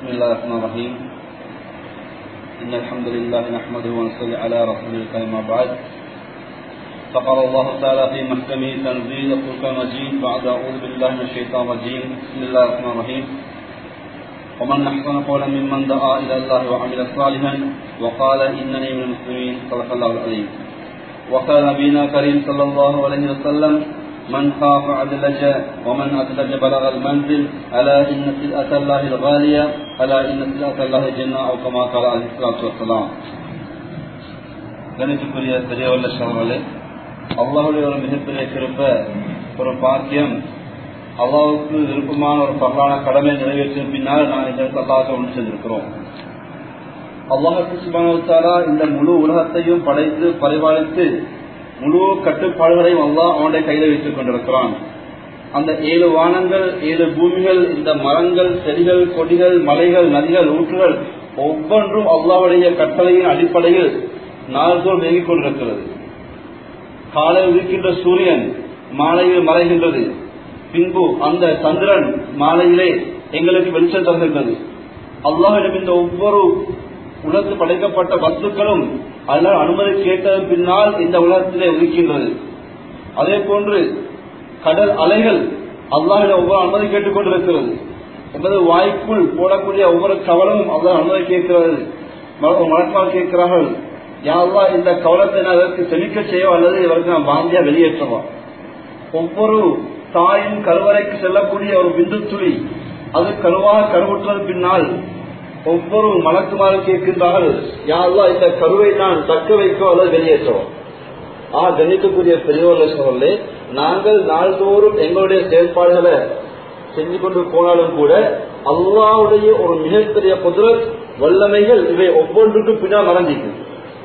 بسم الله الرحمن الرحيم إن الحمد لله نحمده ونصلي على رسوله الكريم بعد فقال الله تعالى في محكمه تنزيل القرآن المجيد بعد أعوذ بالله من الشيطان الرجيم بسم الله الرحمن الرحيم ومن أحسن قولا ممن دعا إلى الله وعمل صالحا وقال إنني من المسلمين صدق الله العظيم وقال نبينا كريم صلى الله عليه وسلم من خاف عدلج ومن أدلج بلغ المنزل ألا إن سلعة الله الغالية ألا إن سلعة الله الجنة أو كما قال عليه الصلاة والسلام கணித்துக்குரிய பெரியவல்ல சகோதரர்களே அல்லாஹுடைய ஒரு மிகப்பெரிய கிருப்ப ஒரு பாக்கியம் அல்லாவுக்கு விருப்பமான ஒரு பகலான கடமை நிறைவேற்றிய பின்னால் நான் இந்த இடத்துல ஒன்று சென்றிருக்கிறோம் அல்லாஹுக்கு சுபானத்தாரா இந்த முழு உலகத்தையும் படைத்து பரிபாலித்து முழு கட்டுப்பாடுகளையும் அல்லாஹ் அவனுடைய கையில் வைத்துக் கொண்டிருக்கிறான் அந்த ஏழு வானங்கள் ஏழு பூமிகள் இந்த மரங்கள் செடிகள் கொடிகள் மலைகள் நதிகள் ஊற்றுகள் ஒவ்வொன்றும் அல்லாவுடைய கட்டளையின் அடிப்படையில் நாள்தோறும் இயங்கிக் கொண்டிருக்கிறது காலையில் இருக்கின்ற சூரியன் மாலையில் மறைகின்றது பின்பு அந்த சந்திரன் மாலையிலே எங்களுக்கு வெளிச்சம் தருகின்றது அல்லாஹிடம் இந்த ஒவ்வொரு உலகத்தில் படைக்கப்பட்ட வஸ்துக்களும் அதனால் அனுமதி கேட்டதன் பின்னால் இந்த உலகத்திலே உதிக்கின்றது அதே போன்று கடல் அலைகள் அல்லாஹிடம் ஒவ்வொரு அனுமதி கேட்டுக் கொண்டிருக்கிறது என்பது வாய்க்குள் போடக்கூடிய ஒவ்வொரு கவலமும் அல்லாஹ் அனுமதி கேட்கிறது மலக்கால் கேட்கிறார்கள் யாவா இந்த கவலத்தை நான் இதற்கு செழிக்க செய்யவோ அல்லது இவருக்கு நான் வாந்தியா வெளியேற்றவா ஒவ்வொரு தாயின் கருவறைக்கு செல்லக்கூடிய ஒரு பிந்து துளி அது கருவாக கருவுற்றது பின்னால் ஒவ்வொரு மலக்குமாரும் கேட்கின்றார்கள் யாவா இந்த கருவை நான் தக்க வைக்கோ அல்லது வெளியேற்றவோ ஆ கணிக்கக்கூடிய பெரியவர்கள் சொல்லலே நாங்கள் நாள்தோறும் எங்களுடைய செயல்பாடுகளை செஞ்சு கொண்டு போனாலும் கூட அல்லாவுடைய ஒரு மிகப்பெரிய குதிரத் வல்லமைகள் இவை ஒவ்வொன்றுக்கும் பின்னால் மறைஞ்சிக்குது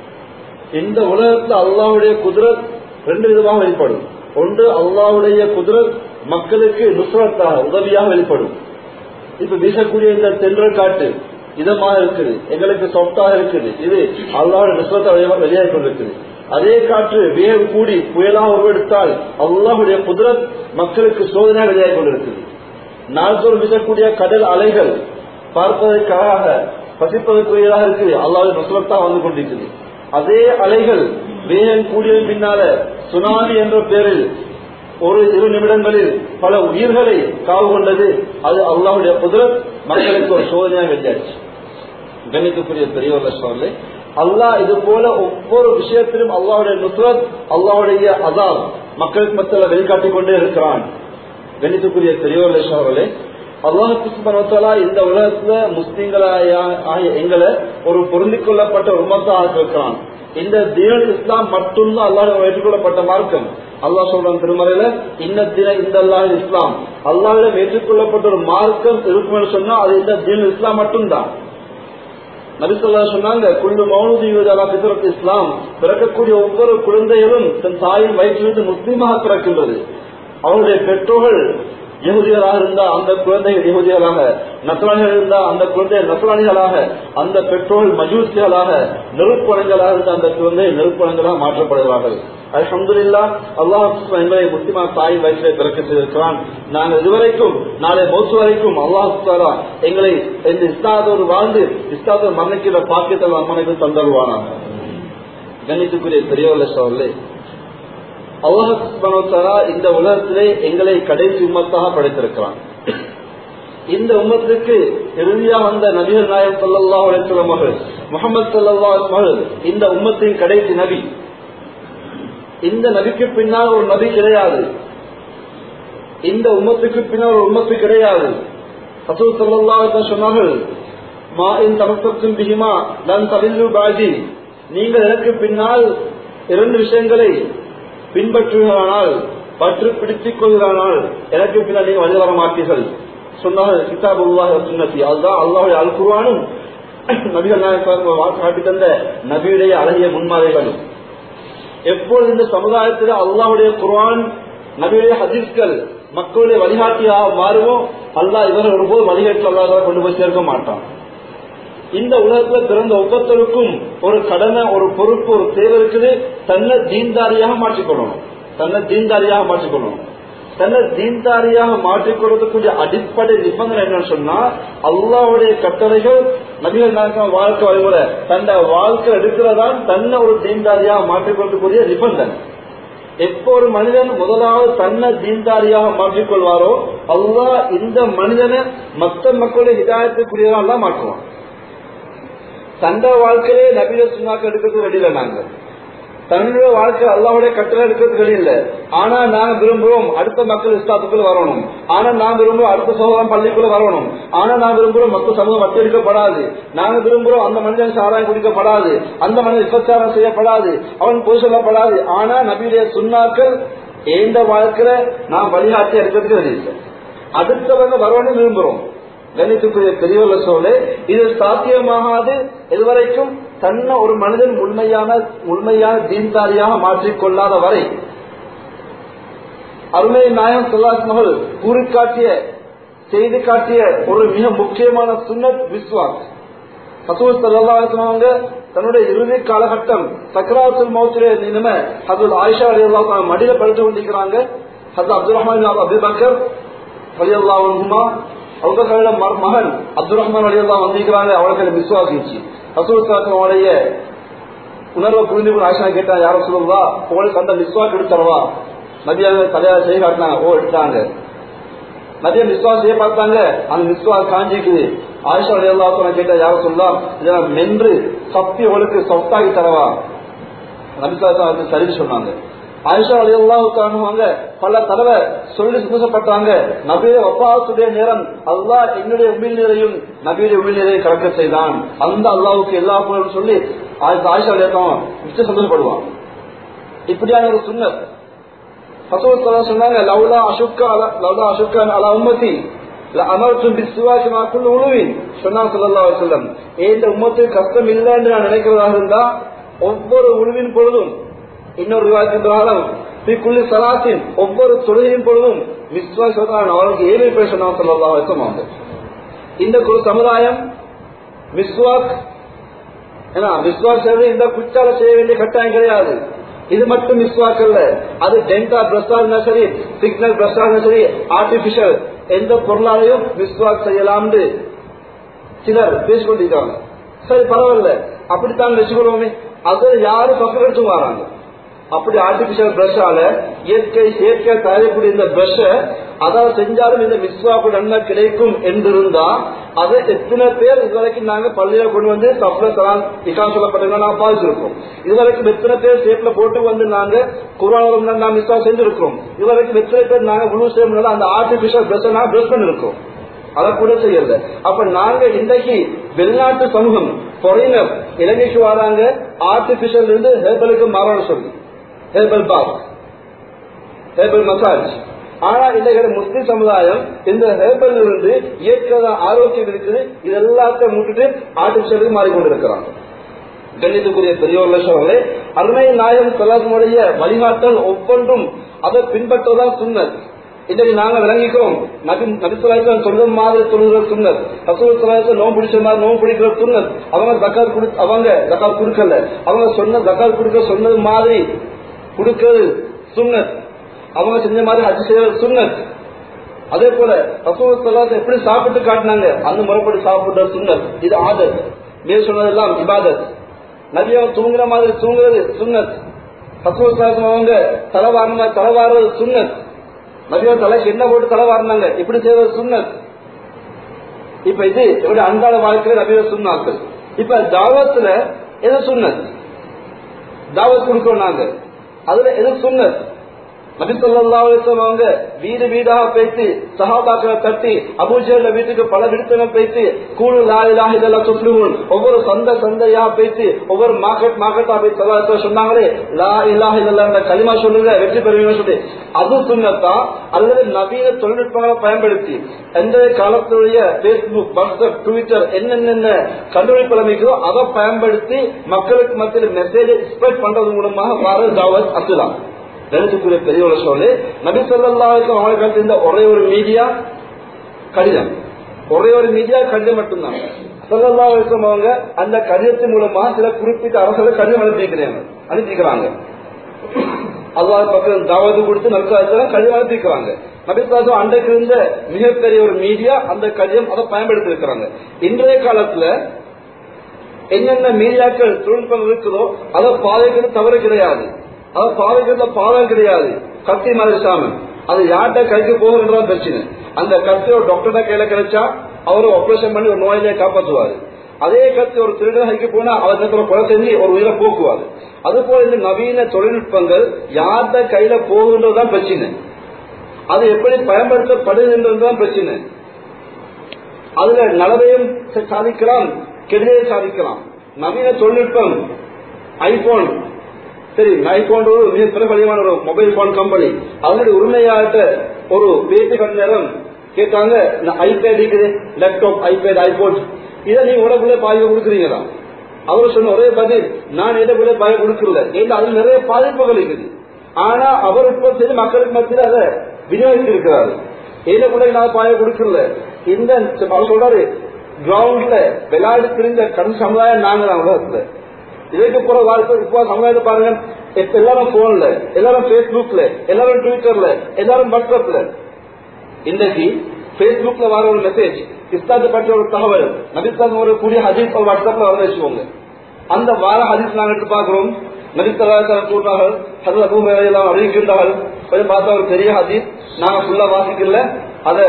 இந்த உலகத்தில் அல்லாவுடைய குதிரத் ரெண்டு விதமாக வெளிப்படும் ஒன்று அல்லாவுடைய குதிரத் மக்களுக்கு நுசுரத்தாக உதவியாக வெளிப்படும் இப்ப வீசக்கூடிய இந்த தென்றல் காட்டு இதமாக இருக்குது எங்களுக்கு சொத்தாக இருக்குது இது அல்லாவுடைய நுசுரத்தை வெளியாகி கொண்டிருக்குது அதே காற்று வேக கூடி புயலாக உருவெடுத்தால் அல்லாஹுடைய குதிரத் மக்களுக்கு சோதனை வெளியாகி கொண்டிருக்குது நாள்தோறும் வீசக்கூடிய கடல் அலைகள் பார்ப்பதற்காக பசிப்பதற்குரியதாக இருக்குது அல்லாவுடைய நுசுரத்தாக வந்து கொண்டிருக்குது அதே அலைகள் வேகம் கூடியதன் பின்னால சுனாமி என்ற பெயரில் ஒரு இரு நிமிடங்களில் பல உயிர்களை காவு கொண்டது அது அல்லாவுடைய குதிரத் மக்களுக்கு ஒரு சோதனையாக வெளியாச்சு கணித்துக்குரிய பெரியவர்கள் சொல்லி அல்லாஹ் இது போல ஒவ்வொரு விஷயத்திலும் அல்லாவுடைய நுசுரத் அல்லாவுடைய அதாப் மக்களுக்கு மத்தியில் வெளிக்காட்டிக் கொண்டே இருக்கிறான் கணித்துக்குரிய பெரியவர்கள் சோழர்களே அல்லாஹு இந்த உலகத்துல முஸ்லீம்களாய எங்களை ஒரு பொருந்திக் கொள்ளப்பட்ட உமத்தாக இருக்கிறான் இந்த தீன் இஸ்லாம் மட்டும்தான் அல்லாஹ் ஏற்றுக்கொள்ளப்பட்ட மார்க்கம் அல்லாஹ் சொல்றான் திருமறையில இந்த தின இந்த அல்லாஹ் இஸ்லாம் அல்லாஹிடம் ஏற்றுக்கொள்ளப்பட்ட ஒரு மார்க்கம் இருக்கும் சொன்னா அது இந்த தீன் இஸ்லாம் மட்டும்தான் நபிசல்லா சொன்னாங்க குள்ளு மௌனுதீவதா பிதரத் இஸ்லாம் பிறக்கக்கூடிய ஒவ்வொரு குழந்தைகளும் தன் தாயின் வயிற்றிலிருந்து முஸ்லீமாக பிறக்கின்றது அவருடைய பெற்றோர்கள் யகுதிகளாக இருந்தா அந்த குழந்தைகள் யகுதிகளாக நசராணிகள் இருந்தா அந்த குழந்தைகள் நசராணிகளாக அந்த பெற்றோர்கள் மஜூசிகளாக நெருப்பணங்களாக இருந்த அந்த குழந்தைகள் நெருப்பணங்களாக மாற்றப்படுகிறார்கள் அலமதுல்லா அல்லாஹ் எங்களை முஸ்லிமா தாய் வயசிலே பிறக்க செய்திருக்கிறான் நாங்கள் இதுவரைக்கும் நாளை மோசு வரைக்கும் அல்லாஹாலா எங்களை இந்த இஸ்லாதோடு வாழ்ந்து இஸ்லாதோடு மரணிக்கிற பாக்கியத்தை அம்மனைக்கு தந்தருவானாங்க கணித்துக்குரிய பெரியவர்கள் சோழர்களே அல்லாஹாலா இந்த உலகத்திலே எங்களை கடைசி உம்மத்தாக படைத்திருக்கிறான் இந்த உம்மத்துக்கு இறுதியா வந்த நபிகள் நாயக் சல்லா அலிஸ்லாம் மகள் முகமது சல்லா மகள் இந்த உம்மத்தின் கடைசி நபி இந்த நபிக்கு பின்னால் ஒரு நபி கிடையாது இந்த உம்மத்துக்கு பின்னால் ஒரு உம்மத்து கிடையாது அசூல் சல்லா சொன்னார்கள் மா இன் தமக்கத்தும் பிகிமா நான் தவில்லு பாஜி நீங்கள் எனக்கு பின்னால் இரண்டு விஷயங்களை பின்பற்றுகிறானால் பற்று பிடித்துக் கொள்கிறானால் எனக்கு பின்னால் நீங்கள் வழி வர மாட்டீர்கள் சொன்னார்கள் கிதாப் உல்லாஹ் சுன்னத்தி அதுதான் அல்லாஹுடைய அல் குருவானும் நபிகள் நாயகம் காட்டி தந்த நபியுடைய அழகிய முன்மாதிரிகளும் எப்போது இந்த சமுதாயத்தில் அல்லாஹுடைய குர்ஆன் நபியுடைய ஹதீஸ்கள் மக்களுடைய வழிகாட்டியாக மாறுமோ அல்லாஹ் இவர் ஒருபோது வழிகாட்டு அல்லாத கொண்டு போய் சேர்க்க மாட்டான் இந்த உலகத்துல பிறந்த ஒவ்வொருத்தருக்கும் ஒரு கடமை ஒரு பொறுப்பு ஒரு தேவை இருக்குது தன்னை தீன்தாரியாக மாற்றிக்கொள்ளணும் தன்னை தீன்தாரியாக மாற்றிக்கொள்ளணும் தன்னை தீன்தாரியாக மாற்றிக்கொள்ளக்கூடிய அடிப்படை நிபந்தனை என்னன்னு சொன்னா அல்லாவுடைய கட்டளைகள் நபிகள் நாயகம் வாழ்க்கை வழிமுறை தன்னை வாழ்க்கை எடுக்கிறதான் தன்னை ஒரு தீன்தாரியாக மாற்றிக்கொள்ளக்கூடிய நிபந்தனை எப்போ ஒரு மனிதன் முதலாவது தன்னை தீன்தாரியாக மாற்றிக்கொள்வாரோ அல்லாஹ் இந்த மனிதனை மற்ற மக்களுடைய ஹிதாயத்துக்குரியதான் தான் மாற்றுவான் தந்த வாழ்க்கையிலே நபில சுண்ணாக்க எடுக்கிறதுக்கு வெளியில நாங்க தன்னுடைய வாழ்க்கை அல்லாவுடைய கட்டளை எடுக்கிறதுக்கு வெளியில ஆனா நாங்க விரும்புறோம் அடுத்த மக்கள் இஸ்லாத்துக்குள்ள வரணும் ஆனா நான் விரும்புறோம் அடுத்த சமூகம் பள்ளிக்குள்ள வரணும் ஆனா நான் விரும்புறோம் மற்ற சமூகம் வட்டி எடுக்கப்படாது நாங்க விரும்புறோம் அந்த மனிதன் சாராயம் குடிக்கப்படாது அந்த மனிதன் விபச்சாரம் செய்யப்படாது அவன் பொய் சொல்லப்படாது ஆனா நபியுடைய சுண்ணாக்கள் எந்த வாழ்க்கையில நான் வழிகாட்டி எடுக்கிறதுக்கு வெளியில அடுத்தவங்க வரணும்னு விரும்புறோம் கணித்துக்குரிய பெரியவர்கள சொல்ல இது சாத்தியமாகாது இதுவரைக்கும் தன்னை ஒரு மனிதன் முழுமையான முழுமையான தீன்தாரியாக மாற்றிக்கொள்ளாத வரை அருமை நாயம் சொல்லாஸ் மகள் கூறி காட்டிய செய்து காட்டிய ஒரு மிக முக்கியமான சுன்னத் விஸ்வாஸ் ஹசூல் சல்லாங்க தன்னுடைய இறுதி காலகட்டம் சக்கராசுல் மௌத்திலே நிலைமை ஹசூல் ஆயிஷா அலி அல்லா மடியில படுத்து கொண்டிருக்கிறாங்க ஹசூல் அப்துல் ரஹ்மான் அபிபக்கர் அலி அல்லாஹுமா அவங்க மகன் அப்துல் ரஹ்மான் அலி அல்லா வந்திருக்கிறாங்க அவளுக்கு விசுவாசிச்சு ரசூல் அவனுடைய உணர்வை புரிந்து கொண்டு ஆயிஷா கேட்டாங்க யாரும் சொல்லுவா உங்களுக்கு அந்த விஸ்வாக்கு எடுத்துறவா நபியாக தலையார செய்ய காட்டினாங்க ஓ எடுத்தாங்க நபிய விஸ்வாஸ் செய்ய பார்த்தாங்க அந்த விஸ்வாஸ் காஞ்சிக்குது ஆயிஷா அலி அல்லா கேட்டா யாரும் சொல்லலாம் இதெல்லாம் மென்று சப்பி அவளுக்கு சொத்தாகி தரவா நபிசுவாசம் வந்து சரின்னு சொன்னாங்க ஆயிஷா அலி அல்லாவுக்கானுவாங்க பல தடவை சொல்லி சந்தோஷப்பட்டாங்க நபிய ஒப்பாத்துடைய நேரம் அல்லாஹ் என்னுடைய உமிழ் நீரையும் நபியுடைய உமிழ் நீரையும் கலக்க செய்தான் அந்த அல்லாவுக்கு எல்லா புகழும் சொல்லி ஆயிஷா அலி மிச்சம் சந்தோஷப்படுவான் இப்படியான ஒரு சுண்ணர் பசவத் சொன்னாங்க லவ்லா அசுக்கா லவ்லா அசுக்கா அலா உம்மதி அமர்த்தும் பிசுவாக்கு மாக்குள் உழுவின் சொன்னா சொல்லா சொல்லம் இந்த உம்மத்துக்கு கஷ்டம் இல்லைன்னு நான் நினைக்கிறதாக இருந்தா ஒவ்வொரு உழுவின் பொழுதும் இன்னொரு விவாதத்தின் பிரகாரம் பிக்குள்ளி சலாத்தின் ஒவ்வொரு தொழுகையின் பொழுதும் விஸ்வாஸ் அவளுக்கு ஏழு பேர் சொன்னா சொல்லலாம் வச்சமாங்க இந்த ஒரு சமுதாயம் விஸ்வாக் ஏன்னா விஸ்வாஸ் இந்த குச்சால செய்ய வேண்டிய கட்டாயம் கிடையாது இது மட்டும் மிஸ்வாக் அல்ல அது டென்டா பிரஸ்டா இருந்தா சரி சிக்னல் பிரஸ்டா இருந்தா சரி ஆர்டிபிஷியல் எந்த பொருளாலையும் மிஸ்வாக் செய்யலாம்னு சிலர் பேசிக்கொண்டிருக்காங்க சரி பரவாயில்ல அப்படித்தான் வச்சுக்கொள்வோமே அது யாரும் பக்கம் எடுத்து வராங்க அப்படி ஆர்டிபிஷியல் பிரஷால இயற்கை செயற்கை தயாரிக்கூடிய இந்த பிரஷ அதாவது செஞ்சாலும் இந்த மிஸ்வாக்கு நன்மை கிடைக்கும் என்றிருந்தா அதை எத்தனை பேர் இதுவரைக்கும் நாங்க பள்ளியில கொண்டு வந்து தப்புல தரான் இக்கான் சொல்லப்பட்டவங்க நாங்க பாதிச்சிருக்கோம் இதுவரைக்கும் எத்தனை பேர் சேப்ல போட்டு வந்து நாங்க குரான் நாங்க மிஸ்வா செஞ்சிருக்கோம் இதுவரைக்கும் எத்தனை பேர் நாங்க முழு செய்ய அந்த ஆர்டிபிஷியல் பிரஷ நாங்க பிரஷ் பண்ணிருக்கோம் அதை கூட செய்யல அப்ப நாங்க இன்றைக்கு வெளிநாட்டு சமூகம் பொறையினர் இலங்கைக்கு வராங்க ஆர்டிபிஷியல் இருந்து ஹேர்பலுக்கு மாறணும் சொல்லி ஹேர்பல் பாத் ஹேர்பல் மசாஜ் ஆனா இன்றைக்கு முஸ்லிம் சமுதாயம் இந்த ஹேர்பல் இருந்து இயற்கை ஆரோக்கியம் இருக்குது இது எல்லாத்தையும் விட்டுட்டு ஆர்டிபிஷியலுக்கு மாறிக்கொண்டிருக்கிறாங்க கண்ணியத்துக்குரிய பெரியோர் சொல்லே அருமை நாயகம் சொல்லாதனுடைய வழிகாட்டல் ஒவ்வொன்றும் அதை பின்பற்றுவதால் சுண்ணல் இன்றைக்கு நாங்க விளங்கிக்கிறோம் நபி நபிசுலாய்க்கு சொல்றது மாதிரி சொல்லுகிற சுண்ணல் ரசூல் நோம்பு பிடிச்ச மாதிரி நோம்பு பிடிக்கிற சுண்ணல் அவங்க தக்கால் குடு அவங்க தக்கால் கொடுக்கல அவங்க சொன்ன தக்கால் கொடுக்க சொன்னது மாதிரி கொடுக்கிறது சுண்ணத் அவங்க செஞ்ச மாதிரி ஹஜ் செய்யறது சுண்ணத் அதே போல ரசூல் சொல்லாத எப்படி சாப்பிட்டு காட்டினாங்க அந்த முறைப்படி சாப்பிட்ட சுண்ணத் இது ஆதத் மேல் சொன்னதெல்லாம் இபாதத் நபி அவங்க தூங்குற மாதிரி தூங்குறது சுண்ணத் ரசூல் அவங்க தலைவாரண தலைவாடுறது சுண்ணத் நபியோ தலைக்கு என்ன போட்டு தலை வாரினாங்க இப்படி செய்வது சுண்ணத் இப்ப இது எப்படி அன்றாட வாழ்க்கையில நபியோ சுண்ணாக்கள் இப்ப தாவத்துல எது சுண்ணத் தாவத் கொடுக்கணும் நாங்க அதுல எது சுண்ணத் நபி சொல்லா அவங்க வீடு வீடாக பேசி சகாபாக்களை தட்டி அபூஜல வீட்டுக்கு பல விடுத்தனை பேசி கூழு லாயிலாக இதெல்லாம் சொல்லுவோம் ஒவ்வொரு சந்தை சந்தையா பேசி ஒவ்வொரு மார்க்கெட் மார்க்கெட்டா போய் சொல்ல சொன்னாங்களே லா இல்லாஹ இதெல்லாம் களிமா சொல்லுங்க வெற்றி பெறுவீங்க சொல்லி அது சுண்ணத்தா அல்லது நவீன தொழில்நுட்பங்களை பயன்படுத்தி எந்த காலத்துடைய பேஸ்புக் வாட்ஸ்அப் ட்விட்டர் என்னென்ன கண்டுபிடிப்பு அமைக்கிறோ அதை பயன்படுத்தி மக்களுக்கு மத்தியில் மெசேஜ் ஸ்ப்ரெட் பண்றது மூலமாக வர தாவத் அசுலாம் எழுத்துக்குரிய பெரியவரை சொல்லி நபி சொல்லாவுக்கும் அவங்களுக்கு இருந்த ஒரே ஒரு மீடியா கடிதம் ஒரே ஒரு மீடியா கடிதம் மட்டும்தான் சொல்லல்லா வயசும் அவங்க அந்த கடிதத்தின் மூலமா சில குறிப்பிட்ட அரசுகளை கடிதம் அனுப்பிக்கிறாங்க அனுப்பிக்கிறாங்க அல்லாஹ் பக்கம் தாவத்து கொடுத்து நற்காலத்துல கல்வி வளர்த்திருக்கிறாங்க நபிசாசம் அன்றைக்கு இருந்த மிகப்பெரிய ஒரு மீடியா அந்த கல்வியம் அதை பயன்படுத்தி இருக்கிறாங்க இன்றைய காலத்துல என்னென்ன மீடியாக்கள் தொழில்நுட்பம் இருக்குதோ அதை பாதைக்கிறது தவறு கிடையாது அதை பாதைக்கிறதுல பாதம் கிடையாது கத்தி மறைச்சாமன் அது யார்கிட்ட கைக்கு போகிறதா பிரச்சனை அந்த கத்தி ஒரு டாக்டர்கிட்ட கையில கிடைச்சா அவரு ஆபரேஷன் பண்ணி ஒரு நோயிலே காப்பாற்றுவாரு அதே கத்தி ஒரு திருடன் கைக்கு போனா அவர் ஒரு கொலை செஞ்சு ஒரு உயிரை போக்குவாரு அது போல இந்த நவீன தொழில்நுட்பங்கள் யார்கிட்ட கையில போகுன்றதுதான் பிரச்சனை அது எப்படி பயன்படுத்தப்படுகின்றதுதான் பிரச்சனை அதுல நலவையும் சாதிக்கலாம் கெடுதலை சாதிக்கலாம் நவீன தொழில்நுட்பம் ஐபோன் சரி ஐபோன் ஒரு மிக பிரபலியமான ஒரு மொபைல் போன் கம்பெனி அதனுடைய உரிமையாட்ட ஒரு பேட்டி கண் நேரம் கேட்டாங்க ஐபேட் இருக்குது லேப்டாப் ஐபேட் ஐபோன் இதை நீங்க உடம்புல பாதிப்பு கொடுக்குறீங்களா அவர் சொன்ன ஒரே பதில் நான் இடக்குள்ள பாய கொடுக்கல ஏன்னா அது நிறைய பாதிப்புகள் இருக்குது ஆனா அவர் இப்ப செய்து மக்களுக்கு மத்தியில் அதை விநியோகித்து இருக்கிறாரு ஏன கூட நான் பாய கொடுக்கல இந்த அவர் சொல்றாரு கிரவுண்ட்ல விளையாடு தெரிஞ்ச கண் சமுதாயம் நாங்க தான் உலகத்துல இதுக்கு போற வாழ்க்கை இப்போ சமுதாயத்தை பாருங்க இப்ப எல்லாரும் போன்ல எல்லாரும் பேஸ்புக்ல எல்லாரும் ட்விட்டர்ல எல்லாரும் வாட்ஸ்அப்ல இன்றைக்கு பேஸ்புக்ல வர ஒரு மெசேஜ் இஸ்லாத்தை பற்றிய ஒரு தகவல் நபிஸ்லாம் ஒரு கூடிய ஹதீஸ் வாட்ஸ்அப்ல வர வச்சுக்கோங்க அந்த வார ஹதீஸ் நாங்க எடுத்து பாக்குறோம் நபித்தலாச்சார கூட்டார்கள் அதில் அபூமையெல்லாம் அறிவிக்கின்றார்கள் கொஞ்சம் பார்த்தா ஒரு பெரிய ஹதீஸ் நாங்க ஃபுல்லா வாசிக்கல அதை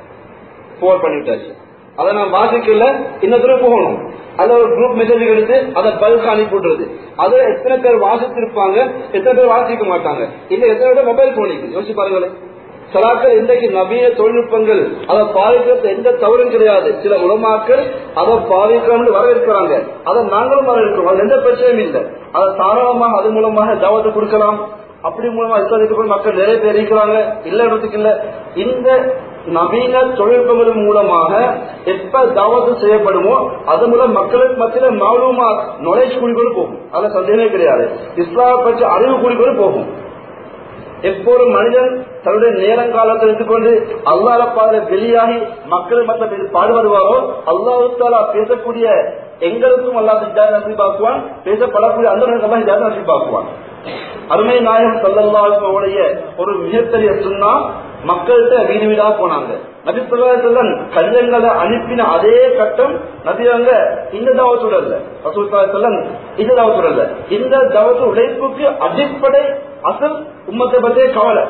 போர் பண்ணிவிட்டாச்சு அதை நான் வாசிக்கல இன்னொரு போகணும் அதுல ஒரு குரூப் மெசேஜ் எடுத்து அதை பல்க் அனுப்பி விடுறது அதை எத்தனை பேர் வாசித்திருப்பாங்க எத்தனை பேர் வாசிக்க மாட்டாங்க இல்ல எத்தனை பேர் மொபைல் போன் யோசிச்சு பாருங்களேன் சலாக்கள் இன்றைக்கு நவீன தொழில்நுட்பங்கள் அதை பாதிக்கிறது எந்த தவறும் கிடையாது சில உலமாக்கள் அதை பாதிக்கணும்னு வரவேற்கிறாங்க அதை நாங்களும் வரவேற்கிறோம் அது எந்த பிரச்சனையும் இல்லை அதை தாராளமாக அது மூலமாக தாவத்தை கொடுக்கலாம் அப்படி மூலமா இஸ்லாத்துக்கு மக்கள் நிறைய பேர் இருக்கிறாங்க இல்ல இடத்துக்கு இல்ல இந்த நவீன தொழில்நுட்பங்கள் மூலமாக எப்ப தாவத்து செய்யப்படுமோ அது மூலம் மக்களுக்கு மத்தியில மாலூமா நுழைச்சு கூடிக்கொண்டு போகும் அதுல சந்தேகமே கிடையாது இஸ்லாம் பற்றி அறிவு கூடிக்கொண்டு போகும் எப்போது மனிதன் தன்னுடைய நேரங்காலத்தை எடுத்துக்கொண்டு அல்லாத பாதையில வெளியாகி மக்கள் மற்ற பாடுபடுவாரோ அல்லாஹாலா பேசக்கூடிய எங்களுக்கும் அல்லாத ஹிஜாத் நசீபாக்குவான் பேசப்படக்கூடிய அந்த நேரத்தில் ஹிஜாத் நசீபாக்குவான் அருமை நாயகம் சல்லல்லாவுடைய ஒரு மிகப்பெரிய சுண்ணா மக்கள்கிட்ட வீடு வீடா போனாங்க நபி சொல்லன் கல்யங்களை அனுப்பின அதே கட்டம் நபியவங்க இந்த தவத்துடல்ல ரசூல் இந்த தவத்துடல்ல இந்த தவத்து உழைப்புக்கு அடிப்படை அசல் உம்மத்தை பற்றிய கவலை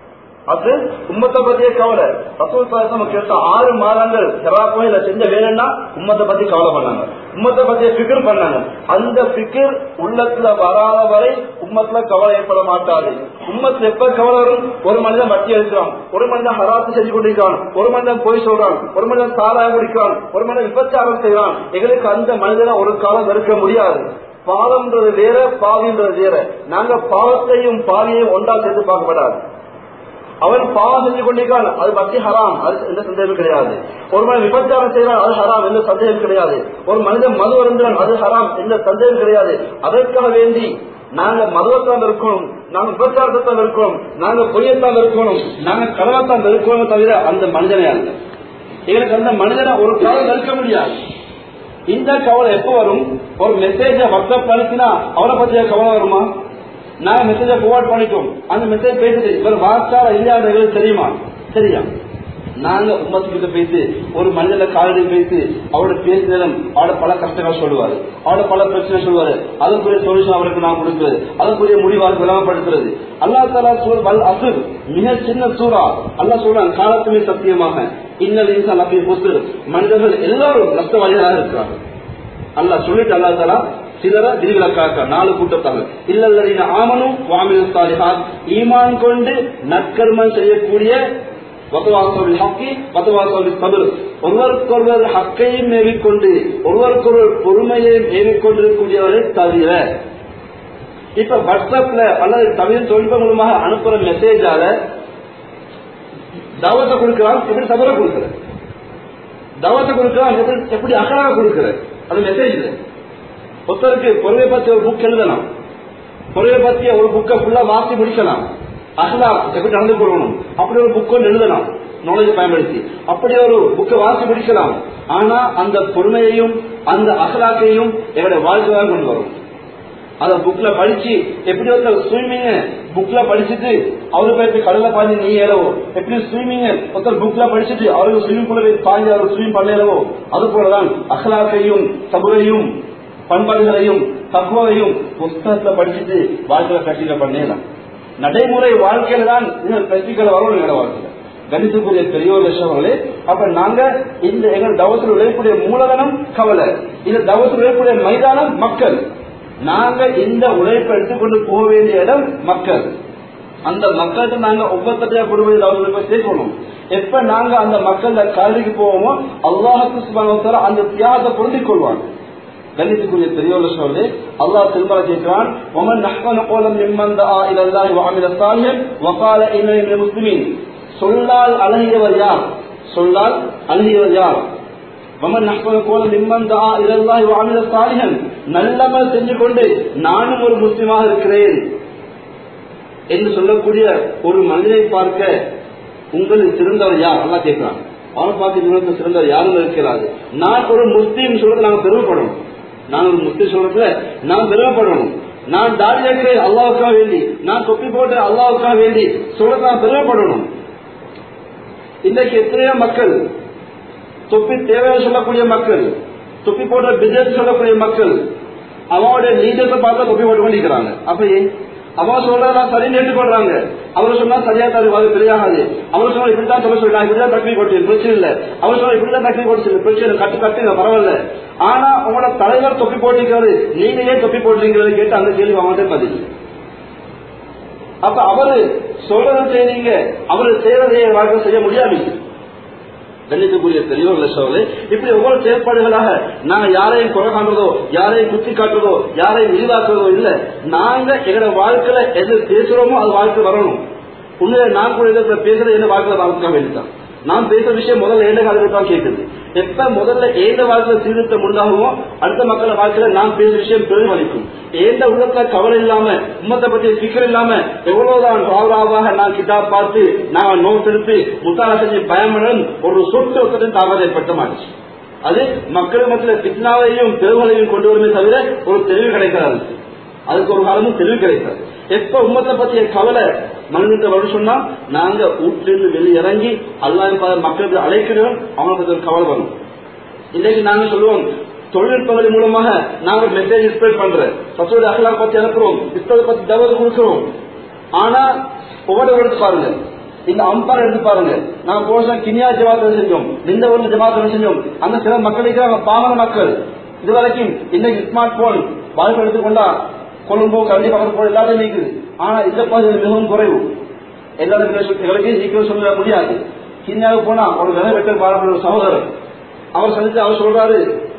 அது உம்மத்தை பத்திய கவலை ரசூல் சாசம் கேட்ட ஆறு மாதங்கள் செராக்கோயில செஞ்ச வேலைன்னா உம்மத்தை பத்தி கவலை பண்ணாங்க உம்மத்தை பத்திய பிகர் பண்ணாங்க அந்த பிகர் உள்ளத்துல வராத வரை உம்மத்துல கவலை ஏற்பட மாட்டாது உம்மத்துல எப்ப கவலை வரும் ஒரு மனிதன் வட்டி எடுக்கிறான் ஒரு மனிதன் ஹராத்து செஞ்சு கொண்டிருக்கான் ஒரு மனிதன் பொய் சொல்றான் ஒரு மனிதன் சாராயம் குடிக்கிறான் ஒரு மனிதன் விபச்சாரம் செய்யறான் எங்களுக்கு அந்த மனிதனை ஒரு காலம் இருக்க முடியாது பாவம்ன்றது வேற பாவின்றது வேற நாங்க பாவத்தையும் பாவியையும் ஒன்றா சேர்த்து பார்க்கப்படாது அவன் பாவம் செஞ்சு கொண்டிருக்கான் அது பக்தி ஹராம் அது எந்த சந்தேகம் கிடையாது ஒரு மனிதன் விபச்சாரம் செய்யறான் அது ஹராம் எந்த சந்தேகம் கிடையாது ஒரு மனிதன் மது வருந்தான் அது ஹராம் எந்த சந்தேகம் கிடையாது அதற்காக வேண்டி நாங்க மதுவத்தான் இருக்கணும் நாங்க விபச்சாரத்தான் இருக்கணும் நாங்க பொய்யத்தான் இருக்கணும் நாங்க கடவத்தான் இருக்கணும் தவிர அந்த மனிதனே அல்ல எங்களுக்கு அந்த மனிதனை ஒரு காலம் இருக்க முடியாது இந்த கவலை எப்போ வரும் ஒரு மெசேஜ வாட்ஸ்அப் அனுப்பினா அவரை பத்திய கவலை வருமா நாங்க மெசேஜ போவாட் பண்ணிட்டோம் அந்த மெசேஜ் பேசுது இவர் வாட்ஸ்அப் இல்லையான்னு எங்களுக்கு தெரியுமா சரியா நாங்க உம்மத்துக்கிட்ட பேசி ஒரு மனிதன காலையில் பேசி அவரோட பேசினதும் அவரோட பல கஷ்டங்கள் சொல்லுவாரு அவரோட பல பிரச்சனை சொல்லுவாரு அதுக்குரிய சொல்யூஷன் அவருக்கு நான் கொடுக்கிறது அதுக்குரிய முடிவாக விளம்பரப்படுத்துறது அல்லா தாலா சொல் வல் அசுர் மிக சின்ன சூறா அல்லா சொல்றான் காலத்துமே சத்தியமாக இன்னல் இன்சான் அப்படி பொறுத்து மனிதர்கள் எல்லாரும் நஷ்டவாதிகளாக இருக்கிறாங்க அல்லா சொல்லிட்டு அல்லா தாலா சிலர விதிவிலக்காக்க நாலு கூட்டத்தாங்க இல்லல்லதீன ஆமனும் வாமிலு சாலிஹாத் ஈமான் கொண்டு நற்கர்மம் செய்யக்கூடிய வதவாசல் ஹக்கி வதவாசல் சபர் ஒருவருக்கொருவர் ஹக்கையும் மேவிக்கொண்டு ஒருவருக்கொருவர் பொறுமையையும் மேவிக்கொண்டிருக்கக்கூடியவரை தவிர இப்ப வாட்ஸ்அப்ல அல்லது தமிழ் தொழில்நுட்பம் மூலமாக அனுப்புற மெசேஜால தவத்தை கொடுக்கிறான் எப்படி சபரை கொடுக்கிற தவத்தை கொடுக்கிறான் எப்படி எப்படி அகலாக கொடுக்கிற அது மெசேஜ் ஒருத்தருக்கு பொறுமை பத்தி ஒரு புக் எழுதலாம் பொறுமை பத்திய ஒரு புக்கை ஃபுல்லா வாசி முடிக்கலாம் அஹ்லா எப்படி நடந்து கொள்ளணும் அப்படி ஒரு புக் ஒன்று எழுதலாம் நாலேஜ் பயன்படுத்தி அப்படி ஒரு புக்கை வாசி முடிக்கலாம் ஆனா அந்த பொறுமையையும் அந்த அகலாக்கையும் எங்களுடைய வாழ்க்கையாக கொண்டு வரும் அந்த புக்ல படிச்சு எப்படி ஒருத்தர் ஸ்விம்மிங் புக்ல படிச்சுட்டு அவரு போயிட்டு கடல்ல பாஞ்சு நீ ஏலவோ எப்படி ஸ்விம்மிங் ஒருத்தர் புக்ல படிச்சுட்டு அவருக்கு ஸ்விமிங் பூல போய் பாஞ்சு அவர் ஸ்விம் பண்ணலவோ அது போலதான் அகலாக்கையும் சபுரையும் பண்பாடுகளையும் தக்குவையும் புஸ்தகத்துல படிச்சுட்டு வாழ்க்கையில கட்டில பண்ணலாம் நடைமுறை வாழ்க்கையில தான் பிரக்டிக்கல் வரும் எங்களோட வாழ்க்கையில கணித்துக்குரிய பெரியோர் விஷயங்களே அப்ப நாங்க இந்த எங்கள் தவத்தில் விளையக்கூடிய மூலதனம் கவலை இந்த தவத்தில் விளையக்கூடிய மைதானம் மக்கள் நாங்க இந்த உழைப்பை எடுத்துக்கொண்டு போக வேண்டிய இடம் மக்கள் அந்த மக்களுக்கு நாங்க ஒவ்வொருத்தரையா கொடுப்பது தவத்தில் சேர்க்கணும் எப்ப நாங்க அந்த மக்கள் கல்விக்கு போவோமோ அல்லாஹுக்கு சுபான அந்த தியாகத்தை பொருந்திக் கொள்வாங்க கண்ணியத்துக்குரிய பெரியோர் சொல்லி அல்லாஹ் திருமலை கேட்கிறான் ஒமன் நஹ்வன கோலம் நிம்மந்த ஆ இலல்லாஹி வஅமில சாலிஹன் வகால இன்ன முஸ்லிமீன் சொல்லால் அழகியவர் யார் சொல்லால் அழகியவர் யார் வமன் நஹ்வன கோலம் நிம்மந்த ஆ இலல்லாஹி வஅமில சாலிஹன் நல்லமல் செஞ்சு கொண்டு நானும் ஒரு முஸ்லிமாக இருக்கிறேன் என்று சொல்லக்கூடிய ஒரு மனிதனை பார்க்க உங்களில் சிறந்தவர் யார் அல்லா கேட்கிறான் அவனை பார்க்க இவனுக்கு சிறந்தவர் யாரும் இருக்கிறாரு நான் ஒரு முஸ்லீம் சொல்றது நாங்க பெருமைப்படணும் நான் ஒரு முஸ்லீம் சொல்றதுல நான் பெருமைப்படணும் நான் தாடி இருக்கிறேன் அல்லாவுக்காக வேண்டி நான் தொப்பி போட்டு அல்லாவுக்காக வேண்டி சொல்றது நான் பெருமைப்படணும் இன்றைக்கு எத்தனையோ மக்கள் தொப்பி தேவையை சொல்லக்கூடிய மக்கள் தொப்பி போடுற பிசினஸ் சொல்லக்கூடிய மக்கள் அவனுடைய லீடர்ஸை பார்த்தா தொப்பி போட்டு கொண்டிருக்கிறாங்க அப்ப ஏன் அவன் சொல்றதா சரின்னு ஏற்றுக்கொள்றாங்க அவர் சொன்னா சரியா தரு அது தெரியாது அவர் சொன்னா இப்படித்தான் சொல்ல சொல்லலாம் இப்படிதான் தக்கி கொட்டு பிரச்சனை இல்ல அவர் சொன்னா இப்படிதான் தக்கி கொட்டு பிரச்சனை இல்லை கட்டு கட்டுங்க பரவாயில்ல ஆனா உங்களோட தலைவர் தொப்பி போட்டிருக்காரு நீங்க ஏன் தொப்பி போடுறீங்கிறத கேட்டு அந்த கேள்வி அவங்கள்ட்ட பதில் அப்ப அவரு சொல்றதை செய்றீங்க அவரு செய்யறதை வாழ்க்கை செய்ய முடியாது கண்ணியத்துக்குரிய பெரியவர்கள் சோழே இப்படி ஒவ்வொரு செயற்பாடுகளாக நாங்க யாரையும் குறை காண்றதோ யாரையும் குத்தி காட்டுறதோ யாரையும் இழிவாக்குறதோ இல்ல நாங்க எங்களோட வாழ்க்கையில எது பேசுறோமோ அது வாழ்க்கை வரணும் உண்மையில நான் கூட இடத்துல பேசுறது என்ன வாழ்க்கையில வாழ்க்கை வேண்டிதான் நான் பேசுற விஷயம் முதல்ல ஏண்ட காலத்துல தான் கேட்குது எப்ப முதல்ல ஏந்த வாழ்க்கையில சீர்திருத்தம் உண்டாகுமோ அடுத்த மக்கள் வாழ்க்கையில நான் பேசுற விஷயம் பெருமளிக்கும் ஏந்த உள்ளத்துல கவலை இல்லாம உம்மத்தை பற்றிய சிக்கல் இல்லாம எவ்வளவுதான் ராவராவாக நான் கிட்டாப் பார்த்து நான் நோட் எடுத்து முத்தாரா செஞ்சு பயமடன் ஒரு சொட்டு ஒருத்தரும் தாவல் ஏற்பட்ட மாட்டுச்சு அது மக்கள் மத்தியில் பித்னாவையும் பெருமலையும் கொண்டு வருமே தவிர ஒரு தெளிவு கிடைக்காது அதுக்கு ஒரு காலமும் தெளிவு கிடைக்காது எப்ப உம்மத்தை பத்திய கவலை மனிதத்தை வரும் சொன்னா நாங்க வீட்டிலிருந்து வெளியிறங்கி அல்லா மக்களுக்கு அழைக்கிறோம் அவங்களை பத்தி ஒரு கவலை வரும் இன்னைக்கு நாங்க சொல்லுவோம் தொழில்நுட்பங்கள் மூலமாக நாங்க மெசேஜ் ஸ்ப்ரெட் பண்றோம் சசோட அகலா பத்தி அனுப்புறோம் இஸ்தலை பத்தி தவறு கொடுக்கிறோம் ஆனா ஒவ்வொரு எடுத்து பாருங்க இந்த அம்பார் எடுத்து பாருங்க நாங்க போன கினியா ஜமாத்தில் செஞ்சோம் இந்த ஒரு ஜமாத்தில் செஞ்சோம் அந்த சில மக்களுக்கு பாமர மக்கள் இதுவரைக்கும் இன்னைக்கு ஸ்மார்ட் போன் வாழ்க்கை எடுத்துக்கொண்டா கொழும்போ கல்வி பக்கத்து போல எல்லாரும் இருக்குது ஆனா இந்த பகுதி மிகவும் குறைவு எல்லாரும் எங்களுக்கு சீக்கிரம் சொல்ல முடியாது கிண்ணியாவுக்கு போனா ஒரு விலை வெட்டல் பாரம்பரிய ஒரு சகோதரர் அவர் சந்தித்து அவர் சொல்றாரு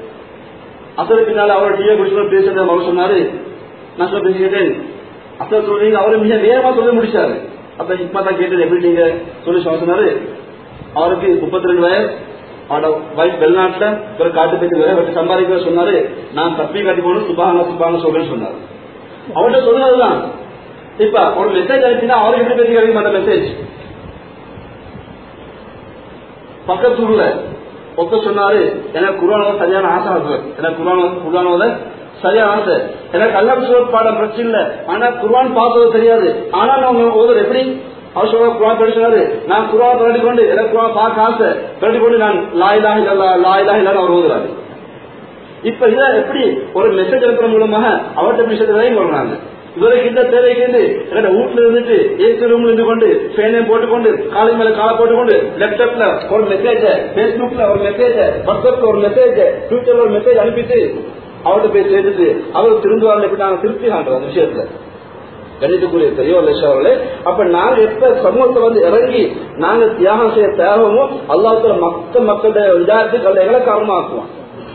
அசல் பின்னால அவர் டீயை குடிச்சு பேசுறது அவர் சொன்னாரு நான் சொல்ல பேசிக்கிட்டேன் அசல் சொல்றீங்க அவரு மிக வேகமா சொல்ல முடிச்சாரு அப்ப இப்ப தான் கேட்டது எப்படி நீங்க சொல்லி சொன்னாரு அவருக்கு முப்பத்தி ரெண்டு வயசு அவனோட வைஃப் வெளிநாட்டுல ஒரு காட்டு பேச்சு வேலை வச்சு சம்பாதிக்கிற சொன்னாரு நான் தப்பி காட்டி போகணும் சுபாங்க சுபாங்க சொல்றேன்னு சொன்னாரு அவர்கிட்ட சொன்னதுதான் இப்ப ஒரு மெசேஜ் அனுப்பினா அவர் எப்படி பேசி கிடைக்கும் அந்த மெசேஜ் பக்கத்தூர்ல ஒத்த சொன்னாரு எனக்கு குரானோட சரியான ஆசை ஆகுது எனக்கு குரான குரானோட சரியான ஆசை எனக்கு அல்லாஹ் சொல்ல பாடம் பிரச்சனை இல்ல ஆனா குர்ஆன் பார்த்தது தெரியாது ஆனா நான் ஓதுற எப்படி அவர் சொல்ற குரான் படிச்சாரு நான் குரான் பரட்டி கொண்டு எனக்கு குரான் பார்க்க ஆசை பரட்டி கொண்டு நான் லாயிலா இல்ல லாயிலா இல்லன்னு அவர் ஓதுறாரு இப்ப இத எப்படி ஒரு மெசேஜ் அனுப்புற மூலமாக அவர்கிட்ட விஷயத்தையும் சொல்றாங்க இவருக்கு இந்த தேவைக்கு என்னோட வீட்டுல இருந்துட்டு ஏசி ரூம்ல இருந்து கொண்டு ஃபேனையும் போட்டுக்கொண்டு காலை மேல காலை போட்டுக்கொண்டு லேப்டாப்ல ஒரு மெசேஜ பேஸ்புக்ல ஒரு மெசேஜ வாட்ஸ்அப்ல ஒரு மெசேஜ ட்விட்டர்ல ஒரு மெசேஜ் அனுப்பிட்டு அவர்கிட்ட போய் சேர்த்துட்டு அவர் திருந்துவாங்க எப்படி நாங்க திருப்தி காண்றோம் அந்த விஷயத்துல கணிதக்குரிய பெரியவர் அவர்களே அப்ப நாங்க எப்ப சமூகத்தை வந்து இறங்கி நாங்க தியாகம் செய்ய தேவைமோ அல்லாத்துல மத்த மக்களுடைய விதாரத்துக்கு அல்ல எங்களை காரணமாக்குவோம்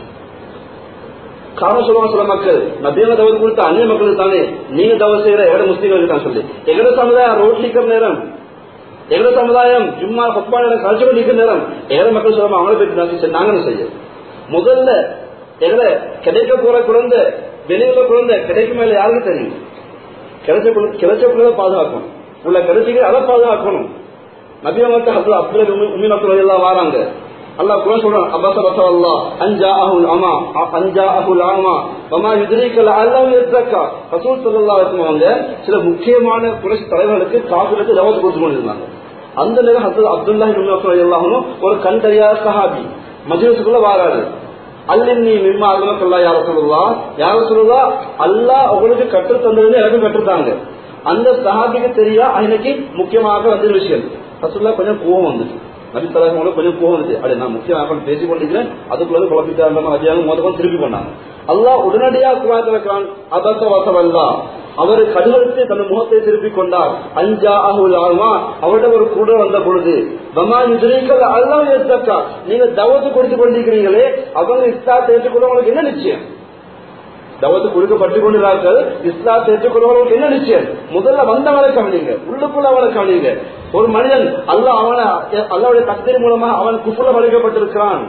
காரணம் சொல்லுவாங்க சில மக்கள் நபியாக தவறு கொடுத்த அந்நிய மக்களுக்கு தானே நீங்க தவறு செய்யற எட முஸ்லீம்களுக்கு தான் சொல்லி எங்கட சமுதாயம் ரோட் நிக்கிற நேரம் எங்கட சமுதாயம் ஜும்மா பப்பாட கழிச்சு கொண்டு நிக்கிற நேரம் எங்கட மக்கள் சொல்லுவாங்க அவங்கள பற்றி நாங்க என்ன செய்ய முதல்ல எங்கட கிடைக்க போற குழந்தை வெளியில குழந்தை கிடைக்கும் மேல யாருக்கு தெரியும் கிடைச்ச குழந்தை கிடைச்ச குழந்தை பாதுகாக்கணும் உள்ள கிடைச்சிக்க அதை பாதுகாக்கணும் நபியமத்த அப்துல் அப்துல் உமி மக்கள் எல்லாம் வராங்க அல்லாஹ் குரான் சொல்றான் அபஸ பஸர அல்லாஹ் அன்ஜாஅஹுல் அமா அன்ஜாஅஹுல் அமா வமா யுத்ரிக லஅல்லஹு யஸக்கா ரசூல் ஸல்லல்லாஹு அலைஹி வஸல்லம் அவங்க சில முக்கியமான புரட்சி தலைவர்களுக்கு காபிருக்கு தவத்து கொடுத்து கொண்டிருந்தாங்க அந்த நேரம் ஹசரத் அப்துல்லாஹி இப்னு மஸ்ஊத் ரலியல்லாஹு அன்ஹு ஒரு கண் தெரியாத சஹாபி மஜ்லிஸுக்குள்ள வாராரு அல்லின்னி மிம்மா அல்மக்கல்லா யார சொல்லுவா யார சொல்லுவா அல்லாஹ் உங்களுக்கு கற்று தந்ததுன்னு எனக்கு கற்றுத்தாங்க அந்த சஹாபிக்கு தெரியா அன்னைக்கு முக்கியமாக வந்த விஷயம் ரசூல்லா கொஞ்சம் கோவம் வந்துச்சு நபி தலாக கொஞ்சம் கோவம் வந்துச்சு அப்படி நான் முக்கியமாக பேசிக் கொண்டிருக்கிறேன் அதுக்குள்ள குழப்பிட்டாங்க அதிகாரம் மோத திருப்பி பண்ணாங்க அல்லாஹ் உடனடியாக குராத்திருக்கிறான் அதத்த வசவல்லா அவர் கடுவெடுத்து தன் முகத்தை திருப்பிக் கொண்டார் அஞ்சா அகுல் ஆகுமா அவரிடம் ஒரு கூட வந்த பொழுது பமா யுதிரிக்கல் அல்லாஹ் எத்தக்கா நீங்க தவத்து கொடுத்து கொண்டிருக்கிறீங்களே அவங்க இஸ்லாத்தை ஏற்றுக்கொள்ள உங்களுக்கு என்ன நிச்சயம் தவத்து கொடுக்கப்பட்டு கொண்டிருக்கிறார்கள் இஸ்லாத்தை ஏற்றுக்கொள்வர்களுக்கு என்ன நிச்சயம் முதல்ல வந்தவனை கவனிங்க உள்ளுக்குள்ள அவனை கவனிங்க ஒரு மனிதன் அல்ல அவன அல்லாவுடைய தக்தீர் மூலமா அவன் குப்புல வளைக்கப்பட்டிருக்கிறான்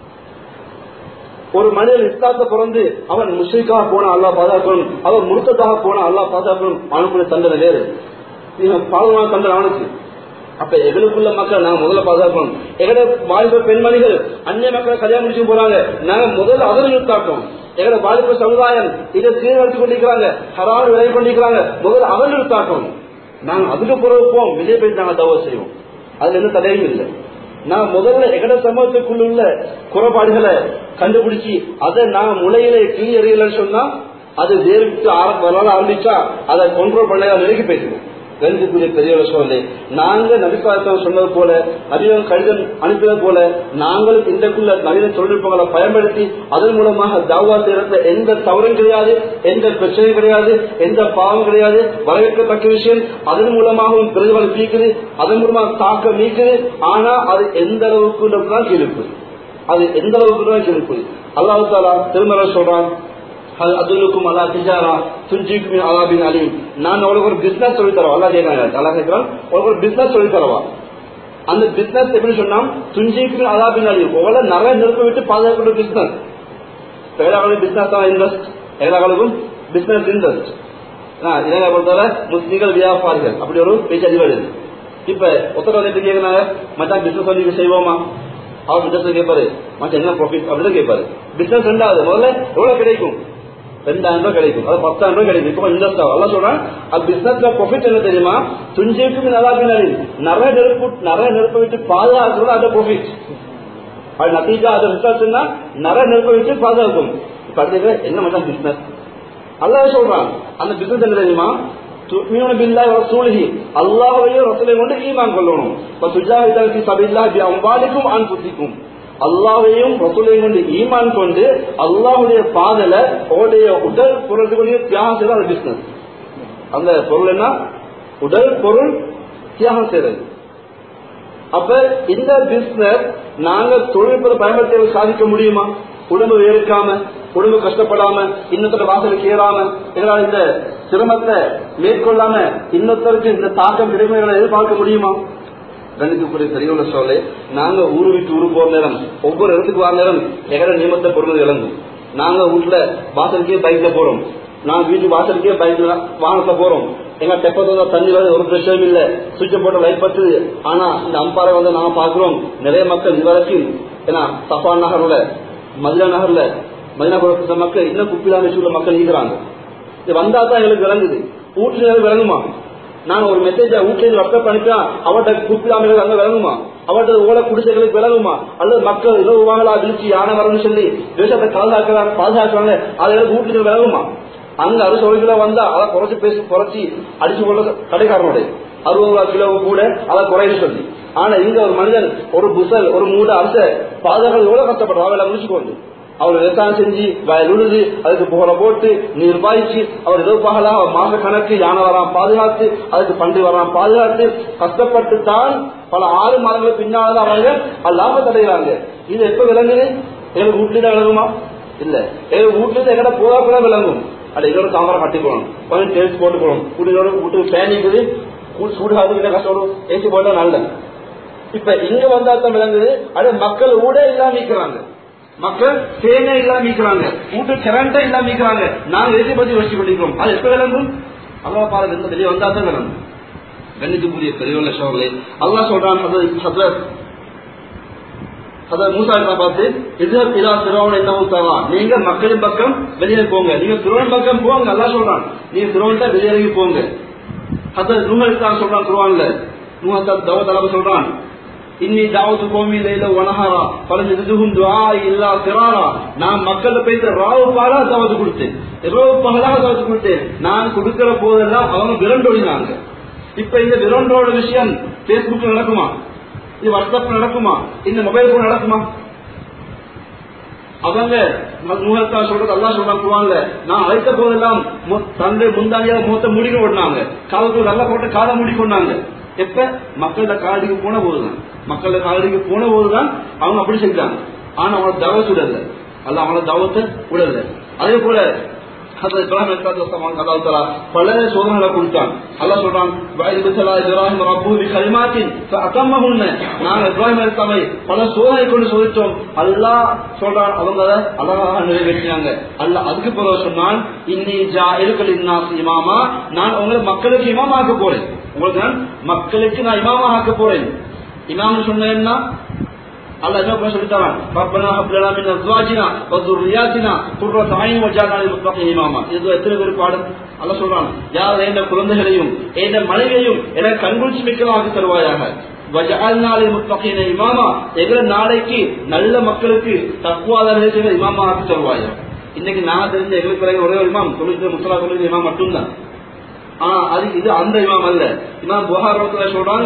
ஒரு மனிதன் இஸ்லாத்தை பிறந்து அவன் முஸ்லிக்காக போன அல்லா பாதுகாக்கணும் அவன் முருத்தத்தாக போன அல்லா பாதுகாக்கணும் அவனுக்குள்ள தண்டனை வேறு பாதுகான தண்டனை அவனுக்கு அப்ப எங்களுக்குள்ள மக்கள் நாங்க முதல்ல பாதுகாக்கணும் எங்கட வாலிப பெண்மணிகள் அந்நிய மக்களை கல்யாணம் முடிச்சு போறாங்க நாங்க முதல்ல அதில் நிறுத்தாட்டோம் எங்கட வாலிப சமுதாயம் இதை சீர்வழித்து கொண்டிருக்கிறாங்க ஹராடு விலை கொண்டிருக்கிறாங்க முதல்ல அதில் நிறுத்தாட்டோம் நாங்க அதுக்கு பிறகு போவோம் வெளியே போய் நாங்க தவறு செய்வோம் அதுல எந்த தடையும் இல்லை நான் முதல்ல எகட சமூகத்துக்குள்ள உள்ள குறைபாடுகளை கண்டுபிடிச்சு அதை நான் முளையில கிளி எறியலன்னு சொன்னா அது வேறு வளர ஆரம்பிச்சா அதை கொண்ட்ரோல் பண்ண நெருக்கி பேசுவோம் கருத்துக்குரிய பெரிய சொல்லி நாங்க நபிப்பாசம் சொன்னது போல நவீன கடிதம் அனுப்பினது போல நாங்களும் இன்றைக்குள்ள நவீன தொழில்நுட்பங்களை பயன்படுத்தி அதன் மூலமாக தாவா செய்யறதுல எந்த தவறும் கிடையாது எந்த பிரச்சனையும் கிடையாது எந்த பாவம் கிடையாது வரவேற்கத்தக்க விஷயம் அதன் மூலமாகவும் பிரதிபலம் நீக்குது அதன் மூலமாக தாக்கம் நீக்குது ஆனா அது எந்த அளவுக்கு தான் கிழிப்பு அது எந்த அளவுக்கு தான் கிழிப்பு அல்லாஹு தாலா திருமலை சொல்றான் அதுலுக்கும் அல்லா திஜாரா துஞ்சிக்கும் அலாபின் அலி நான் உனக்கு ஒரு பிசினஸ் சொல்லி தரவா அல்லா கேட்கிறாங்க அல்லா கேட்கிறான் உனக்கு ஒரு பிசினஸ் சொல்லி தரவா அந்த பிசினஸ் எப்படி சொன்னா துஞ்சிக்கும் அலாபின் அலி உங்களை நிறைய நெருப்ப விட்டு பாதுகாக்கிற பிசினஸ் எல்லாருக்கும் பிசினஸ் தான் இன்வெஸ்ட் எல்லாருக்கும் பிசினஸ் இன்வெஸ்ட் இலங்கை பொறுத்தவரை முஸ்லீம்கள் வியாபாரிகள் அப்படி ஒரு பேச்சு அதிகாரி இப்ப ஒருத்தர் வந்து கேட்கிறாங்க மச்சான் பிசினஸ் வந்து செய்வோமா அவர் பிசினஸ் கேட்பாரு மச்சான் என்ன ப்ராஃபிட் அப்படின்னு கேட்பாரு பிசினஸ் ரெண்டாவது முதல்ல எவ்வளவு கிடைக்கும் ரெண்டாயிரம் ரூபாய் கிடைக்கும் அது பத்தாயிரம் ரூபாய் கிடைக்கும் இப்போ இன்வெஸ்ட் ஆகும் எல்லாம் சொல்றேன் அது பிசினஸ்ல ப்ராஃபிட் என்ன தெரியுமா துஞ்சிக்கும் நல்லா நிறைய நெருப்பு நிறைய நெருப்பை விட்டு பாதுகாக்கிறது அது ப்ராஃபிட் அது நத்தீஜா அது ரிசல்ட்னா நிறைய நெருப்பை விட்டு பாதுகாக்கும் இப்ப அடுத்த என்ன மட்டும் பிசினஸ் அல்லாஹ் சொல்றான் அந்த பிசினஸ் என்ன தெரியுமா துமியூன பில்லாஹி வ ரசூலிஹி அல்லாஹ்வையும் ரசூலையும் கொண்டு ஈமான் கொள்ளணும் வ துஜாஹிதூன ஃபீ சபீலில்லாஹி பி அம்வாலிக்கும் அன்ஃபுசிக்கும் அல்லாஹ்வையும் ரசூலையும் கொண்டு ஈமான் கொண்டு அல்லாஹ்வுடைய பாதல உங்களுடைய உடல் பொருளுடைய தியாகம் செய்யறது அது பிசினஸ் அந்த பொருள் என்ன உடல் பொருள் தியாகம் செய்யறது அப்ப இந்த பிசினஸ் நாங்க தொழில்நுட்ப பயன்படுத்தி சாதிக்க முடியுமா உடம்பு வேர்க்காம உடம்பு கஷ்டப்படாம இன்னொருத்தர வாசலுக்கு ஏறாம எங்களால் இந்த சிரமத்தை மேற்கொள்ளாம இன்னொருத்தருக்கு இந்த தாக்கம் இடைமைகளை எதிர்பார்க்க முடியுமா கணிக்கக்கூடிய பெரியவங்க சொல்ல நாங்க ஊரு விட்டு ஊரு போற நேரம் ஒவ்வொரு இடத்துக்கு வர நேரம் எகட நியமத்தை பொருள் இழங்கும் நாங்க வீட்டுல வாசலுக்கே பைக்ல போறோம் நான் வீட்டு வாசலுக்கே பைக்ல வாகனத்துல போறோம் எங்க தெப்பத்தோட தண்ணி வந்து ஒரு பிரச்சனையும் இல்ல சுவிட்ச போட்ட லைட் பத்துது ஆனா இந்த அம்பாறை வந்து நாங்க பாக்குறோம் நிறைய மக்கள் இதுவரைக்கும் ஏன்னா சஃபா நகர்ல மதுரா நகர்ல மதினா குளத்த மக்கள் இன்னும் குப்பிலாம உள்ள மக்கள் இருக்கிறாங்க இது வந்தா தான் எங்களுக்கு விளங்குது வீட்டுல விளங்குமா நான் ஒரு மெசேஜ வீட்டுல வாட்ஸ்அப் அனுப்பினா அவட்ட குப்பிலாமைகள் அங்க விளங்குமா அவட்ட ஓலை குடிசைகளுக்கு விளங்குமா அல்லது மக்கள் இலவுவாங்களா விழிச்சு யானை வரணும்னு சொல்லி தேசத்தை பாதுகாக்கிறாங்க பாதுகாக்கிறாங்க அதை வீட்டுக்கு விளங்குமா அங்க அறுபது கிலோ வந்தா அதை குறைச்சு பேசி குறைச்சி அடிச்சு கொள்ள கடைக்காரனுடைய அறுபது கிலோ கூட அதை குறைன்னு சொல்லி ஆனா இங்க ஒரு மனிதன் ஒரு புசல் ஒரு மூட அரச பாதுகாக்கிறது எவ்வளவு கஷ்டப்படுறோம் அவளை முடிச்சுக்கொண்டு அவர் விவசாயம் செஞ்சு வயல் உழுது அதுக்கு புகழ போட்டு நீர் பாய்ச்சி அவர் ஏதோ பகலா மாச கணக்கு யானை வரான் பாதுகாத்து அதுக்கு பன்றி வரான் பாதுகாத்து கஷ்டப்பட்டு தான் பல ஆறு மாதங்களுக்கு பின்னால்தான் அவங்க அது லாபத்தை அடைகிறாங்க இது எப்ப விளங்குது எங்களுக்கு வீட்டுல தான் விளங்குமா இல்ல எங்க வீட்டுல எங்கட போதா கூட விளங்கும் அது இதோட தாமரை கட்டிக்கணும் கொஞ்சம் டேஸ்ட் போட்டுக்கணும் வீட்டுகளோட வீட்டுக்கு ஃபேன் இருக்குது சூடு காத்து கஷ்டம் ஏசி போட்டா நல்ல இப்ப இங்க வந்தா தான் விளங்குது அது மக்கள் ஊட இல்லாம நிக்கிறாங்க மக்கள் தேனே இல்லாம இருக்கிறாங்க வீட்டு கரண்டா இல்லாம இருக்கிறாங்க நாங்க எதை பத்தி யோசிச்சு கொண்டிருக்கிறோம் அது எப்ப விளங்கும் அல்லா பாரு இந்த வெளியே வந்தா தான் விளங்கும் கண்ணுக்கு புரிய பெரியவங்க சோழர்களே அல்லா சொல்றான் ஹசரத் அதாவது மூசா அலிஸ்லாம் பார்த்து இது இதா திருவன் என்ன தவா நீங்க மக்களின் பக்கம் வெளியே போங்க நீங்க திருவன் பக்கம் போங்க நல்லா சொல்றான் நீங்க திருவன் வெளியேறி போங்க அதான் நூகலிஸ்லாம் சொல்றான் திருவான்ல நூகத்தால் தவ தலைமை சொல்றான் இன்னி தாவது கோமி லைல வனஹாரா பல இதுகும் துஆ இல்லா சிராரா நான் மக்கள்ல போயிட்டு ராவு பாலா தவது கொடுத்தேன் இரவு பகலா தவது கொடுத்தேன் நான் கொடுக்கிற போதெல்லாம் அவங்க விரண்டொழினாங்க இப்ப இந்த விரண்டோட விஷயம் பேஸ்புக்ல நடக்குமா இது வாட்ஸ்அப்ல நடக்குமா இந்த மொபைல் போன் நடக்குமா அவங்க நூகத்தா சொல்றது அல்லா சொல்றாங்க குருவான்ல நான் அழைத்த போதெல்லாம் மு- தந்தை முந்தானியா மூத்த முடிக்க விடுனாங்க காலத்துல நல்லா போட்டு காலை மூடி கொண்டாங்க எப்ப மக்களோட காலடிக்கு போன போதுதான் மக்களோட காலடிக்கு போன போதுதான் அவங்க அப்படி செஞ்சாங்க ஆனா அவங்களோட தவ சுடல அல்ல அவங்களோட தவத்தை விடல அதே போல ஹசரத் இப்ராஹிம் அலைஹிஸ்ஸலாம் அல்லாஹ் தஆலா பல சோதனைகளை கொடுத்தான் அல்லாஹ் சொல்றான் வயது பிசலா இப்ராஹிம் ரப்பு பி கலிமாத்தின் ஃபஅதம்மஹுன்ன நான் இப்ராஹிம் அலைஹிஸ்ஸலாமை பல சோதனை கொண்டு சோதித்தோம் அல்லாஹ் சொல்றான் அவங்க அழகாக நிறைவேற்றினாங்க அல்லாஹ் அதுக்கு பிறகு சொன்னான் இன்னி ஜாயிலுக்கல் இன்னாஸ் இமாமா நான் உங்களை மக்களுக்கு இமாமா ஆக்க போறேன் உங்களுக்கு நான் மக்களுக்கு நான் இமாமா ஆக்க போறேன் இமாம்னு சொன்னேன்னா الله يجب أن يقول ربنا هب لنا من أزواجنا وذرياتنا قرة عين وجعلنا للمتقين إماما இது எத்தனை பேர் பாடம் அல்ல சொல்றான் யார் எந்த குழந்தைகளையும் எந்த மனைவியையும் என கண்குளிச்சு மிக்கலாக தருவாயாக வஜஅல்னாலி முத்தகீன இமாமா எங்களை நாளைக்கு நல்ல மக்களுக்கு தக்குவாதாரத்தை செய்த இமாமா ஆக்கி தருவாயா இன்னைக்கு நான் தெரிஞ்ச எங்களுக்கு பிறகு ஒரே ஒரு இமாம் தொழில் முஸ்லா தொழில் இமாம் மட்டும்தான் ஆனா அது இது அந்த இமாம் அல்ல இமாம் புகார் சொல்றாங்க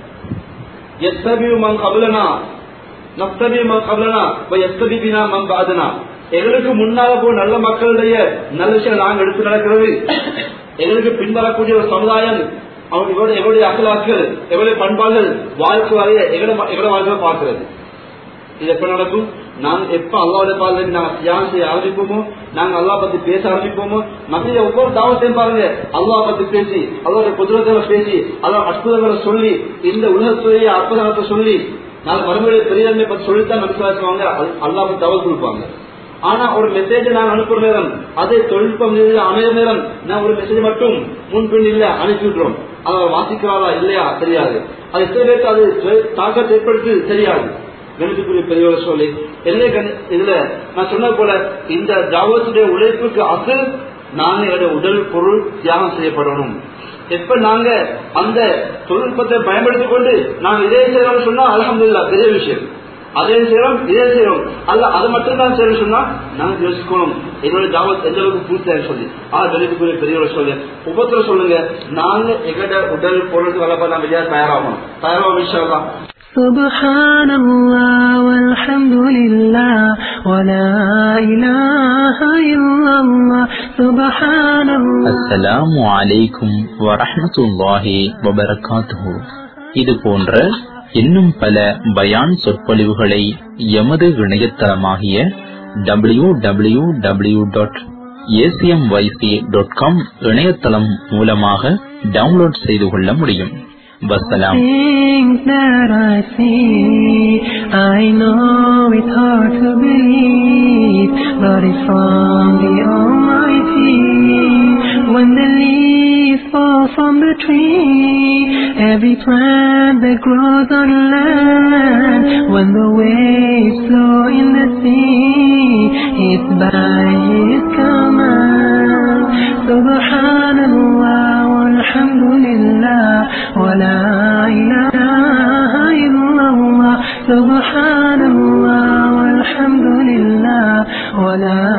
எத்தபியு மன் கபலனா நப்தபி மன் கபலனா எத்தபி பினா மன் பாதனா எங்களுக்கு முன்னால போ நல்ல மக்களுடைய நல்ல விஷயம் நாங்க எடுத்து நடக்கிறது எங்களுக்கு பின்வரக்கூடிய ஒரு சமுதாயம் அவங்க எவ்வளவு எவ்வளவு அகலாக்கள் எவ்வளவு பண்பாடுகள் வாழ்க்கை வரைய எவ்வளவு எவ்வளவு வாழ்க்கை பார்க்கிறது இது எப்ப நடக்கும் நாங்க எப்ப அல்லாவுடைய பாதைக்கு நாங்க தியானம் செய்ய ஆரம்பிப்போமோ நாங்க அல்லா பத்தி பேச ஆரம்பிப்போமோ மத்திய ஒவ்வொரு தாவத்தையும் பாருங்க அல்லா பத்தி பேசி அல்லாவுடைய குதிரங்களை பேசி அல்லா அற்புதங்களை சொல்லி இந்த உலகத்துடைய அற்புதத்தை சொல்லி நாங்க மறுபடியும் பெரியவங்களை பத்தி சொல்லித்தான் நம்பிக்கைவாங்க அல்லா பத்தி தவறு கொடுப்பாங்க ஆனா ஒரு மெசேஜ் நான் அனுப்புற நேரம் அதே தொழில்நுட்பம் அமைய நேரம் நான் ஒரு மெசேஜ் மட்டும் முன்பின் இல்ல அனுப்பிவிடுறோம் அதை வாசிக்கிறாரா இல்லையா தெரியாது அது எத்தனை பேருக்கு அது தாக்கத்தை ஏற்படுத்தி தெரியாது கணிதக்குரிய பெரியவரை சொல்லி என்ன கணி இதுல நான் சொன்ன போல இந்த தாவத்துடைய உழைப்புக்கு அசல் நாங்க எங்களுடைய உடல் பொருள் தியாகம் செய்யப்படணும் எப்ப நாங்க அந்த தொழில்நுட்பத்தை பயன்படுத்திக் கொண்டு நாங்க இதே செய்யறோம் சொன்னா அலமதுல்லா பெரிய விஷயம் அதே செய்யறோம் இதே செய்யறோம் அல்ல அதை மட்டும் தான் செய்யணும் சொன்னா நாங்க யோசிக்கணும் எங்களுடைய தாவத் எந்த அளவுக்கு பூர்த்தியாக சொல்லி ஆ கணிதக்குரிய பெரியவரை சொல்லு உபத்துல சொல்லுங்க நாங்க எங்கட உடல் பொருளுக்கு வளர்ப்ப நம்ம வெளியாக தயாராகணும் தயாராகும் விஷயம் سبحان الله والحمد لله ولا إله إلا الله سبحان الله அஸ்ஸலாமு அலைக்கும் வரஹ்மத்துல்லாஹி வபரகாத்துஹு இது போன்ற இன்னும் பல பயான் சொற்பொழிவுகளை எமது இணையதளமாகிய W W W dot ACMYC dot com இணையதளம் மூலமாக டவுன்லோட் செய்து கொள்ள முடியும் வசலாம் Things that I see, I know it's hard to believe, but it's from the Almighty. When the leaves fall from the tree, every plant that grows on land, when the waves flow in the sea, it's by His command. Subhanallah, walhamdulillah, wa la ilaha illallah. Subhanallah, walhamdulillah, wa la